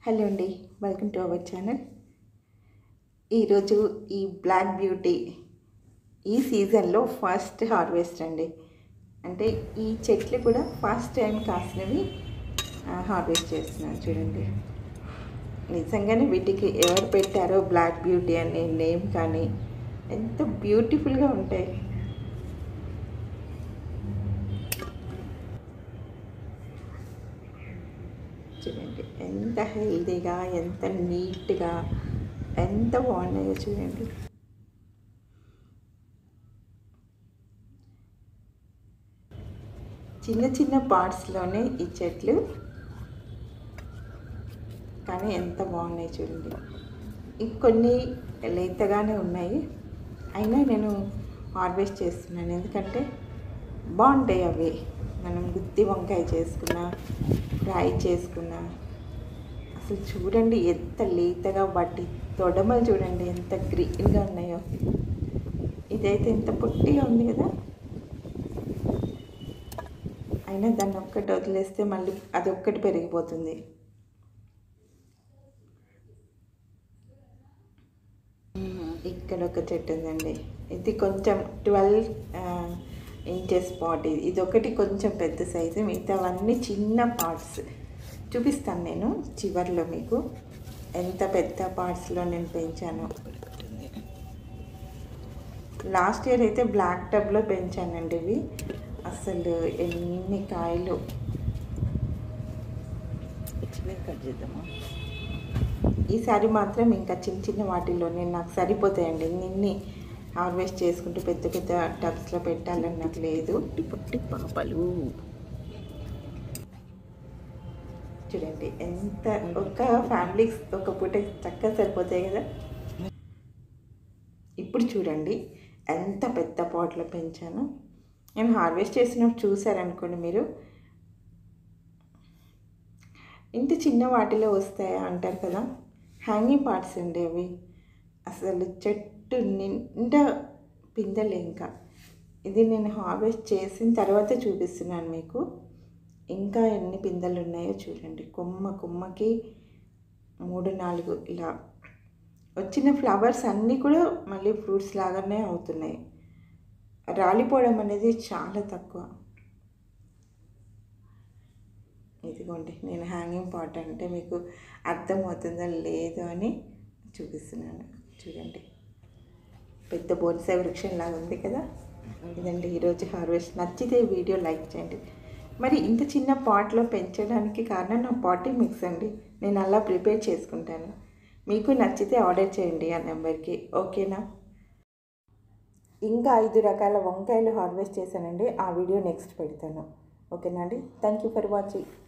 hello అండి welcome to our channel ఈరోజు ఈ బ్లాక్ బ్యూటీ ఈ సీజన్లో ఫస్ట్ హార్వెస్ట్ అండి అంటే ఈ చెట్లు కూడా ఫస్ట్ టైం కాసినవి హార్వెస్ట్ చేస్తున్నాను చూడండి నిజంగానే వీటికి ఎవరు పెట్టారో బ్లాక్ బ్యూటీ అనే నేమ్ కానీ ఎంత బ్యూటిఫుల్గా ఉంటాయి చూడండి ఎంత హెల్తీగా ఎంత నీట్గా ఎంత బాగున్నాయో చూడండి చిన్న చిన్న పార్ట్స్లోనే ఈ చెట్లు కానీ ఎంత బాగున్నాయి చూడండి ఇంకొన్ని లేతగానే ఉన్నాయి అయినా నేను హార్వెస్ట్ చేస్తున్నాను ఎందుకంటే బాగుంటాయి అవి మనం గుత్తి వంకాయ చేసుకున్నా ఫ్రై చేసుకున్నా అసలు చూడండి ఎంత లేతగా వాటి తొడమలు చూడండి ఎంత గ్రీన్గా ఉన్నాయో ఇదైతే ఎంత పొట్టిగా ఉంది కదా అయినా దాన్ని ఒక్కటి వదిలేస్తే మళ్ళీ అది ఒక్కటి పెరిగిపోతుంది ఇక్కడ ఒక చెట్టు ఉందండి ఇది కొంచెం ట్వెల్వ్ ఇంచెస్ పాట్ ఇది ఇది ఒకటి కొంచెం పెద్ద సైజు మిగతావన్నీ చిన్న పార్ట్స్ చూపిస్తాను నేను చివర్లో మీకు ఎంత పెద్ద పార్ట్స్లో నేను పెంచాను లాస్ట్ ఇయర్ అయితే బ్లాక్ టబ్లో పెంచానండి ఇవి అసలు ఎన్ని కాయలు కట్ చేద్దామా ఈసారి మాత్రం ఇంకా చిన్న చిన్న వాటిల్లోనే నాకు సరిపోతాయండి నిన్ని హార్వెస్ట్ చేసుకుంటూ పెద్ద పెద్ద టబ్స్లో పెట్టాలని నాకు లేదు పుట్టి పాపలు చూడండి ఎంత ఒక ఫ్యామిలీకి ఒక పూట చక్కగా సరిపోతాయి కదా ఇప్పుడు చూడండి ఎంత పెద్ద పాట్లో పెంచాను నేను హార్వెస్ట్ చేసినప్పుడు చూసారనుకోండి మీరు ఇంత చిన్న వాటిలో వస్తాయా అంటారు కదా హ్యాంగింగ్ పార్ట్స్ అండి అవి అసలు చెట్టు నిండా పిందెలు ఇంకా ఇది నేను హార్వెస్ట్ చేసిన తర్వాత చూపిస్తున్నాను మీకు ఇంకా ఎన్ని పిందెలు ఉన్నాయో చూడండి కొమ్మ కొమ్మకి మూడు నాలుగు ఇలా వచ్చిన ఫ్లవర్స్ అన్నీ కూడా మళ్ళీ ఫ్రూట్స్ లాగానే అవుతున్నాయి రాలిపోవడం అనేది చాలా తక్కువ ఇదిగోండి నేను హ్యాంగింగ్ పాట్ అంటే మీకు అర్థమవుతుందో లేదో అని చూపిస్తున్నాను చూడండి పెద్ద బోన్సాయి వృక్షం లాగా ఉంది కదా ఇదండి ఈరోజు హార్వెస్ట్ నచ్చితే ఈ వీడియో లైక్ చేయండి మరి ఇంత చిన్న పాట్లో పెంచడానికి కారణం నా పాటింగ్ మిక్స్ అండి నేను అలా ప్రిపేర్ చేసుకుంటాను మీకు నచ్చితే ఆర్డర్ చేయండి ఆ నెంబర్కి ఓకేనా ఇంకా ఐదు రకాల వంకాయలు హార్వెస్ట్ చేశానండి ఆ వీడియో నెక్స్ట్ పెడతాను ఓకేనా అండి థ్యాంక్ యూ ఫర్ వాచింగ్